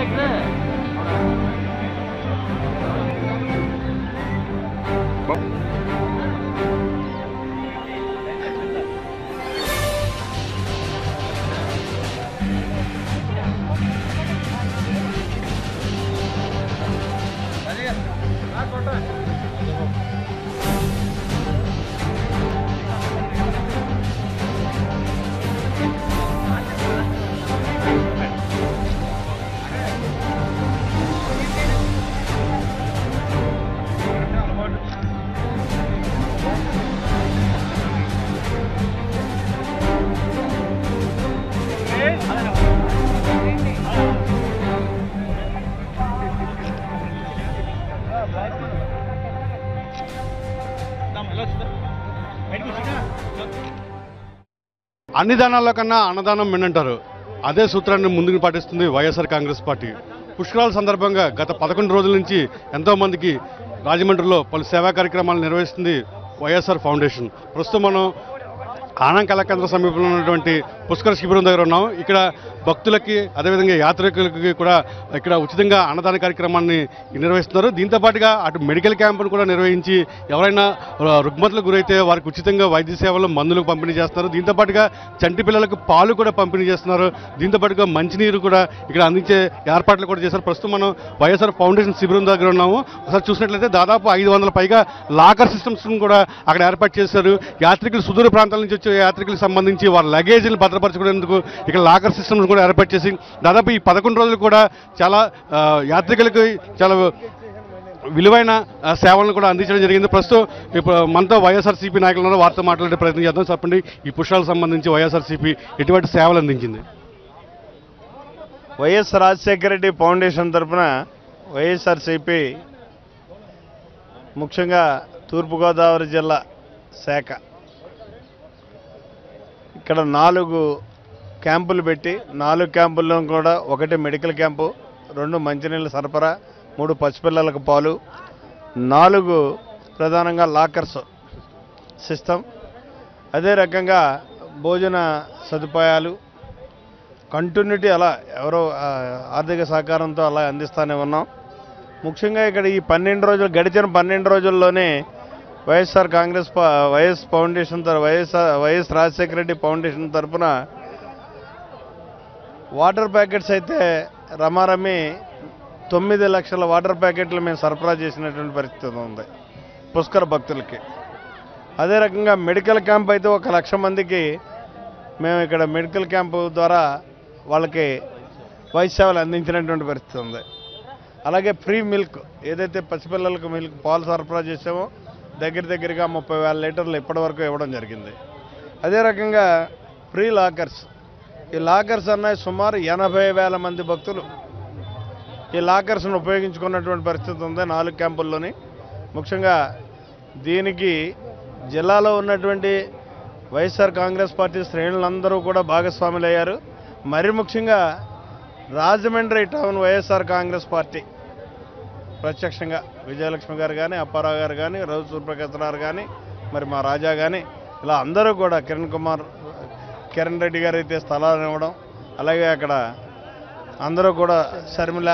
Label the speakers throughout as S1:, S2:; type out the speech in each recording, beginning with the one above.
S1: అన్ని దానాల్లో కన్నా అన్నదానం మిన్నంటారు అదే సూత్రాన్ని ముందుకు పాటిస్తుంది వైఎస్ఆర్ కాంగ్రెస్ పార్టీ పుష్కరాల సందర్భంగా గత పదకొండు రోజుల నుంచి ఎంతో మందికి రాజమండ్రిలో పలు సేవా కార్యక్రమాలు నిర్వహిస్తుంది వైఎస్ఆర్ ఫౌండేషన్ ప్రస్తుతం మనం ఆనం కళాకేంద్ర సమీపంలో ఉన్నటువంటి పుష్కర శిబిరం దగ్గర ఉన్నాం ఇక్కడ భక్తులకి అదేవిధంగా యాత్రికులకి కూడా ఇక్కడ ఉచితంగా అన్నదాన కార్యక్రమాన్ని నిర్వహిస్తున్నారు దీంతో పాటుగా అటు మెడికల్ క్యాంపును కూడా నిర్వహించి ఎవరైనా ఆ, రుగ్మతలకు గురైతే వారికి ఉచితంగా వైద్య సేవలు మందులు పంపిణీ చేస్తున్నారు దీంతో పాటుగా చంటి పిల్లలకు పాలు కూడా పంపిణీ చేస్తున్నారు దీంతో పాటుగా మంచినీరు కూడా ఇక్కడ అందించే ఏర్పాట్లు కూడా చేశారు ప్రస్తుతం మనం వైఎస్ఆర్ ఫౌండేషన్ శిబిరం దగ్గర ఉన్నాము ఒకసారి చూసినట్లయితే దాదాపు ఐదు వందల పైగా లాకర్ సిస్టమ్స్ కూడా అక్కడ ఏర్పాటు చేశారు యాత్రికులు సుదూర ప్రాంతాల నుంచి వచ్చే యాత్రికులకు సంబంధించి వారి లగేజీలు భద్రపరచుకునేందుకు ఇక్కడ లాకర్ సిస్టమ్స్ కూడా ఏర్పాటు చేసి దాదాపు ఈ పదకొండు రోజులు కూడా చాలా ఆ, యాత్రికులకి చాలా విలువైన ఆ, సేవలను కూడా అందించడం జరిగింది ప్రస్తుతం ఇప్పుడు మనతో వైఎస్ఆర్సీపీ నాయకులు ఉన్నారు వారితో మాట్లాడే ప్రయత్నం చేద్దాం చెప్పండి ఈ పుష్పాలకు సంబంధించి వైఎస్ఆర్సీపీ ఎటువంటి సేవలు అందించింది
S2: వైఎస్ రాజశేఖర రెడ్డి ఫౌండేషన్ తరఫున వైఎస్ఆర్సిపి ముఖ్యంగా తూర్పుగోదావరి జిల్లా శాఖ ఇక్కడ నాలుగు క్యాంపులు పెట్టి నాలుగు క్యాంపుల్లో కూడా ఒకటి మెడికల్ క్యాంపు రెండు మంచినీళ్ళ సరఫరా మూడు పసిపిల్లలకు పాలు నాలుగు ప్రధానంగా లాకర్స్ సిస్టమ్ అదే రకంగా భోజన సదుపాయాలు కంటిన్యూటీ అలా ఎవరో ఆ, ఆర్థిక సహకారంతో అలా అందిస్తానే ఉన్నాం ముఖ్యంగా ఇక్కడ ఈ పన్నెండు రోజులు గడిచిన పన్నెండు రోజుల్లోనే వైఎస్ఆర్ కాంగ్రెస్ పా- వైఎస్ ఫౌండేషన్ తర వైఎస్ఆర్ వైఎస్ రాజశేఖర రెడ్డి ఫౌండేషన్ తరఫున వాటర్ ప్యాకెట్స్ అయితే రమారమి తొమ్మిది లక్షల వాటర్ ప్యాకెట్లు మేము సరఫరా చేసినటువంటి పరిస్థితి ఉంది పుష్కర భక్తులకి అదే రకంగా మెడికల్ క్యాంప్ అయితే ఒక లక్ష మందికి మేము ఇక్కడ మెడికల్ క్యాంపు ద్వారా వాళ్ళకి వైద్య సేవలు అందించినటువంటి పరిస్థితి ఉంది అలాగే ఫ్రీ మిల్క్ ఏదైతే పసిపిల్లలకు మిల్క్ పాలు సరఫరా చేసామో దగ్గర దగ్గరగా ముప్పై వేల లీటర్లు ఇప్పటివరకు ఇవ్వడం జరిగింది అదే రకంగా ఫ్రీ లాకర్స్ ఈ లాకర్స్ అన్నాయి సుమారు ఎనభై వేల మంది భక్తులు ఈ లాకర్స్ను ఉపయోగించుకున్నటువంటి పరిస్థితి ఉంది నాలుగు క్యాంపుల్లోని ముఖ్యంగా దీనికి జిల్లాలో ఉన్నటువంటి వైఎస్ఆర్ కాంగ్రెస్ పార్టీ శ్రేణులందరూ కూడా భాగస్వాములు అయ్యారు మరి ముఖ్యంగా రాజమండ్రి టౌన్ వైఎస్ఆర్ కాంగ్రెస్ పార్టీ ప్రత్యక్షంగా విజయలక్ష్మి గారు కానీ అప్పారావు గారు కానీ రవి సూర్యప్రకాశ్ గారు కానీ మరి మా రాజా కానీ ఇలా అందరూ కూడా కిరణ్ కుమార్ కిరణ్ రెడ్డి గారు అయితే స్థలాలను ఇవ్వడం అలాగే అక్కడ అందరూ కూడా శర్మిల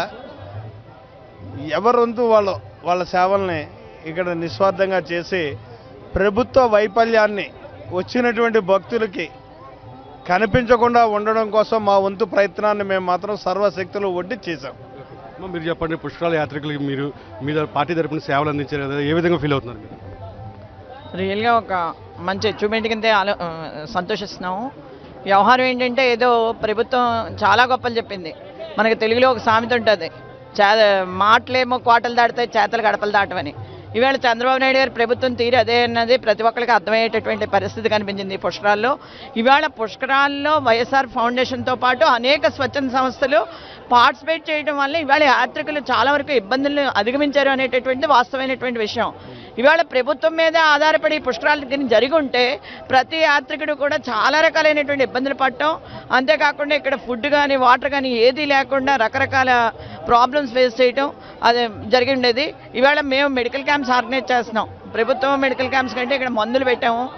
S2: ఎవరొంతు వాళ్ళు వాళ్ళ సేవల్ని ఇక్కడ నిస్వార్థంగా చేసి ప్రభుత్వ వైఫల్యాన్ని వచ్చినటువంటి భక్తులకి కనిపించకుండా ఉండడం కోసం మా వంతు ప్రయత్నాన్ని మేము మాత్రం సర్వశక్తులు ఒడ్డి చేశాం
S1: అమ్మ, మీరు చెప్పండి పుష్కరాల యాత్రికులకి మీరు మీ పార్టీ తరపున సేవలు అందించారు కదా ఏ విధంగా ఫీల్ అవుతున్నారు మీరు
S3: రియల్గా ఒక మంచి అచీవ్మెంట్ కిందే ఆలో ఆ, సంతోషిస్తున్నాము వ్యవహారం ఏంటంటే ఏదో ప్రభుత్వం చాలా గొప్పలు చెప్పింది మనకి తెలుగులో ఒక సామెత ఉంటుంది చే మాటలేమో కోటలు దాటితే చేతలు గడపలు దాటవని ఈవేళ చంద్రబాబు నాయుడు గారి ప్రభుత్వం తీరు అదే అన్నది ప్రతి ఒక్కరికి అర్థమయ్యేటటువంటి పరిస్థితి కనిపించింది ఈ పుష్కరాల్లో ఇవాళ పుష్కరాల్లో వైఎస్ఆర్ ఫౌండేషన్తో పాటు అనేక స్వచ్ఛంద సంస్థలు పార్టిసిపేట్ చేయడం వల్ల ఇవాళ యాత్రికులు చాలా వరకు ఇబ్బందులను అధిగమించారు అనేటటువంటి వాస్తవమైనటువంటి విషయం ఇవాళ ప్రభుత్వం మీద ఆధారపడి ఈ పుష్కరాల దగ్గర జరిగి ఉంటే ప్రతి యాత్రికుడు కూడా చాలా రకాలైనటువంటి ఇబ్బందులు పడటం అంతేకాకుండా ఇక్కడ ఫుడ్ కానీ వాటర్ కానీ ఏది లేకుండా రకరకాల ప్రాబ్లమ్స్ ఫేస్ చేయటం అది జరిగి ఉండేది ఇవాళ మేము మెడికల్ క్యాంప్స్ ఆర్గనైజ్ చేస్తున్నాం ప్రభుత్వం మెడికల్ క్యాంప్స్ కంటే ఇక్కడ మందులు పెట్టాము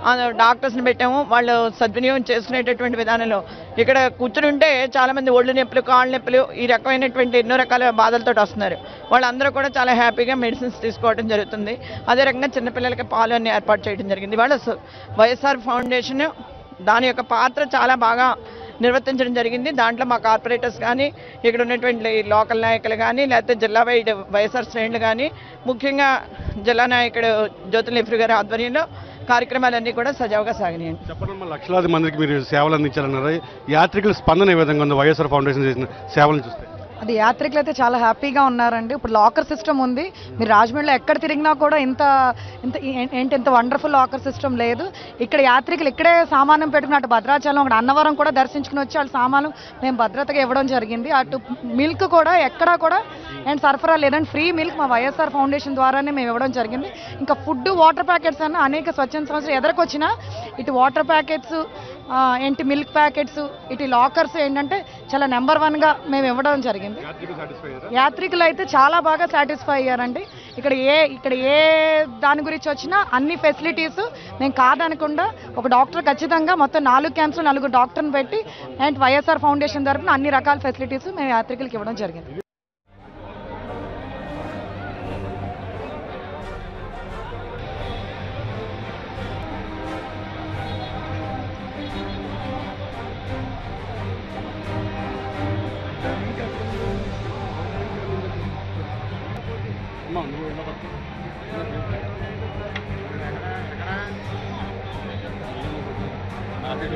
S3: ఆ, డాక్టర్స్ని పెట్టాము వాళ్ళు సద్వినియోగం చేసుకునేటటువంటి విధానంలో ఇక్కడ కూర్చుని ఉంటే చాలామంది ఒళ్ళు నొప్పులు కాళ్ళ నొప్పులు ఈ రకమైనటువంటి ఎన్నో రకాల బాధలతో వస్తున్నారు వాళ్ళందరూ కూడా చాలా హ్యాపీగా మెడిసిన్స్ తీసుకోవడం జరుగుతుంది అదే రకంగా చిన్నపిల్లలకి పాలు అన్ని ఏర్పాటు చేయడం జరిగింది వాళ్ళ వైఎస్ఆర్ ఫౌండేషన్ దాని యొక్క పాత్ర చాలా బాగా నిర్వర్తించడం జరిగింది దాంట్లో మా కార్పొరేటర్స్ కానీ ఇక్కడ ఉన్నటువంటి లోకల్ నాయకులు కానీ లేకపోతే జిల్లా వైడ్ వైఎస్ఆర్ శ్రేణులు కానీ ముఖ్యంగా జిల్లా నాయకుడు జ్యోతుల నెహ్రూ గారి ఆధ్వర్యంలో కార్యక్రమాలన్నీ కూడా సజావుగా సాగినాయండి
S1: చెప్పండి లక్షలాది మందికి మీరు సేవలు అందించాలన్నారు యాత్రికుల స్పందన ఏ విధంగా ఉంది వైఎస్ఆర్ ఫౌండేషన్ చేసిన సేవలను చూస్తే
S4: అది యాత్రికులు అయితే చాలా హ్యాపీగా ఉన్నారండి ఇప్పుడు లాకర్ సిస్టమ్ ఉంది మీరు రాజమండ్రిలో ఎక్కడ తిరిగినా కూడా ఇంత ఇంత ఏ- ఏంటి ఇంత వండర్ఫుల్ లాకర్ సిస్టమ్ లేదు ఇక్కడ యాత్రికులు ఇక్కడే సామానం పెట్టుకున్నట్టు భద్రాచలం అక్కడ అన్నవరం కూడా దర్శించుకుని వచ్చి వాళ్ళ సామాను మేము భద్రతగా ఇవ్వడం జరిగింది అటు మిల్క్ కూడా ఎక్కడా కూడా అండ్ సరఫరా లేదండి ఫ్రీ మిల్క్ మా వైఎస్ఆర్ ఫౌండేషన్ ద్వారానే మేము ఇవ్వడం జరిగింది ఇంకా ఫుడ్ వాటర్ ప్యాకెట్స్ అన్న అనేక స్వచ్ఛంద సంస్థలు ఎదరకొచ్చినా ఇటు వాటర్ ప్యాకెట్స్ ఏంటి మిల్క్ ప్యాకెట్స్ ఇటు లాకర్స్ ఏంటంటే చాలా నెంబర్ వన్గా మేము ఇవ్వడం జరిగింది యాత్రికులు అయితే చాలా బాగా సాటిస్ఫై అయ్యారండి ఇక్కడ ఏ ఇక్కడ ఏ దాని గురించి వచ్చినా అన్ని ఫెసిలిటీస్ మేము కాదనకుండా ఒక డాక్టర్ ఖచ్చితంగా మొత్తం నాలుగు క్యాంప్స్ నలుగురు డాక్టర్ని పెట్టి అండ్ వైఎస్ఆర్ ఫౌండేషన్ తరఫున అన్ని రకాల ఫెసిలిటీస్ మేము యాత్రికులకి ఇవ్వడం జరిగింది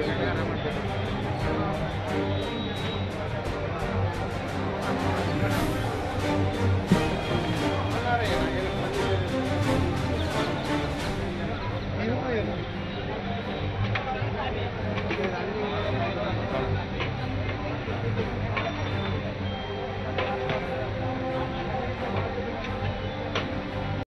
S1: అమ్మా